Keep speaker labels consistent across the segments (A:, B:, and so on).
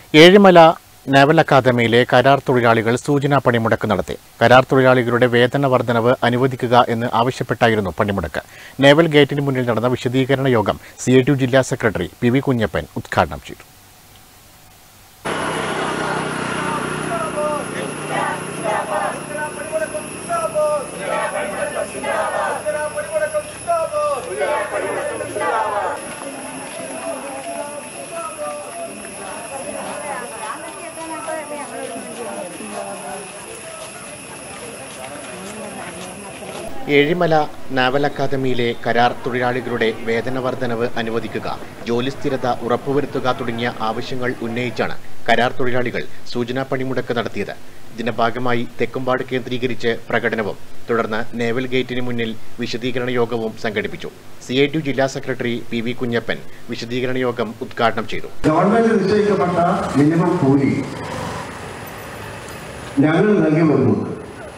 A: ഏഴിമല നാവൽ അക്കാദമിയിലെ കരാർ തൊഴിലാളികൾ സൂചനാ പണിമുടക്ക് നടത്തി കരാർ തൊഴിലാളികളുടെ വേതന വർധനവ് അനുവദിക്കുക എന്ന് ആവശ്യപ്പെട്ടായിരുന്നു പണിമുടക്ക് നേവൽ ഗേറ്റിന് മുന്നിൽ നടന്ന വിശദീകരണ യോഗം സി ജില്ലാ സെക്രട്ടറി പി വി കുഞ്ഞപ്പൻ ഉദ്ഘാടനം ചെയ്തു ഏഴിമല നാവൽ അക്കാദമിയിലെ കരാർ തൊഴിലാളികളുടെ വേതന വർധനവ് അനുവദിക്കുക ജോലി സ്ഥിരത ഉറപ്പുവരുത്തുക തുടങ്ങിയ ആവശ്യങ്ങൾ ഉന്നയിച്ചാണ് കരാർ തൊഴിലാളികൾ സൂചനാ പണിമുടക്ക് നടത്തിയത് ഇതിന്റെ ഭാഗമായി തെക്കുംപാട് കേന്ദ്രീകരിച്ച് പ്രകടനവും തുടർന്ന് നേവൽ ഗേറ്റിന് മുന്നിൽ വിശദീകരണ യോഗവും സംഘടിപ്പിച്ചു സി ഐ ടി ജില്ലാ സെക്രട്ടറി പി വി കുഞ്ഞപ്പൻ വിശദീകരണ യോഗം ഉദ്ഘാടനം ചെയ്തു
B: ഗവൺമെന്റ് നിശ്ചയിക്കപ്പെട്ട മിനിമം കൂലി ഞങ്ങൾ നൽകി വരുന്നുണ്ട്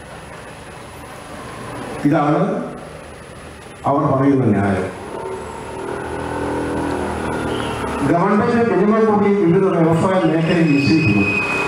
B: ഇതാണ് അവർ പറയുന്ന ന്യായം ഗവൺമെന്റ് മിനിമം കൂലി വിവിധ വ്യവസായ മേഖലയിൽ നിശ്ചയിക്കുന്നു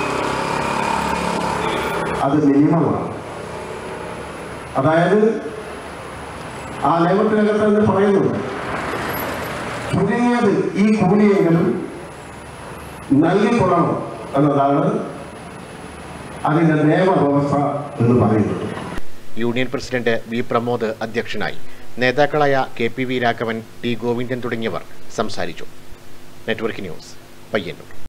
B: അത് മിനിമമാണ് അതായത് ആ നിയമത്തിനകത്ത് തന്നെ പറയുന്നുണ്ട് ചുരുങ്ങിയത് ഈ കൂലിയെങ്കിലും നൽകിക്കൊള്ളണം എന്നതാണ് അതിൻ്റെ നിയമവ്യവസ്ഥ എന്ന് പറയുന്നത്
A: യൂണിയൻ പ്രസിഡന്റ് വി പ്രമോദ് അധ്യക്ഷനായി നേതാക്കളായ K P V Raghavan T Govindan തുടങ്ങിയവർ സംസാരിച്ചു നെറ്റ്വർക്ക് ന്യൂസ് പയ്യന്നൂർ